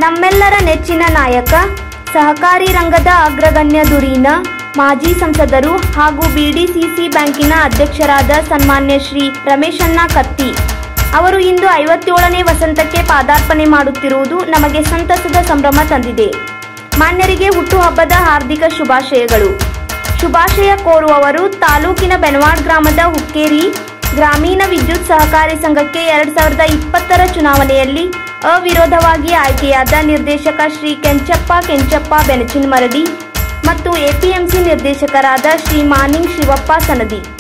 ನಮ್ಮೆಲ್ಲರ ನೆಚ್ಚಿನ ನಾಯಕ ಸಹಕಾರಿ ರಂಗದ ಅಗ್ರಗಣ್ಯ ಧುರೀಣ ಮಾಜಿ ಸಂಸದರು ಹಾಗೂ ಬಿಡಿಸಿಸಿ ಬ್ಯಾಂಕಿನ ಅಧ್ಯಕ್ಷರಾದ ಸನ್ಮಾನ್ಯ ಶ್ರೀ ರಮೇಶಣ್ಣ ಕತ್ತಿ ಅವರು ಇಂದು ಐವತ್ತೇಳನೇ ವಸಂತಕ್ಕೆ ಪಾದಾರ್ಪಣೆ ಮಾಡುತ್ತಿರುವುದು ನಮಗೆ ಸಂತಸದ ಸಂಭ್ರಮ ತಂದಿದೆ ಮಾನ್ಯರಿಗೆ ಹುಟ್ಟುಹಬ್ಬದ ಹಾರ್ದಿಕ ಶುಭಾಶಯಗಳು ಶುಭಾಶಯ ಕೋರುವವರು ತಾಲೂಕಿನ ಬೆನವಾಡ್ ಗ್ರಾಮದ ಹುಕ್ಕೇರಿ ಗ್ರಾಮೀಣ ವಿದ್ಯುತ್ ಸಹಕಾರಿ ಸಂಘಕ್ಕೆ ಎರಡ್ ಸಾವಿರದ ಇಪ್ಪತ್ತರ ಚುನಾವಣೆಯಲ್ಲಿ ಅವಿರೋಧವಾಗಿ ಆಯ್ಕೆಯಾದ ನಿರ್ದೇಶಕ ಶ್ರೀ ಕೆಂಚಪ್ಪ ಕೆಂಚಪ್ಪ ಬೆನಚಿನ್ ಮರಡಿ ಮತ್ತು ಎಪಿಎಂಸಿ ನಿರ್ದೇಶಕರಾದ ಶ್ರೀ ಮಾನಿಂಗ್ ಶಿವಪ್ಪ ಸನದಿ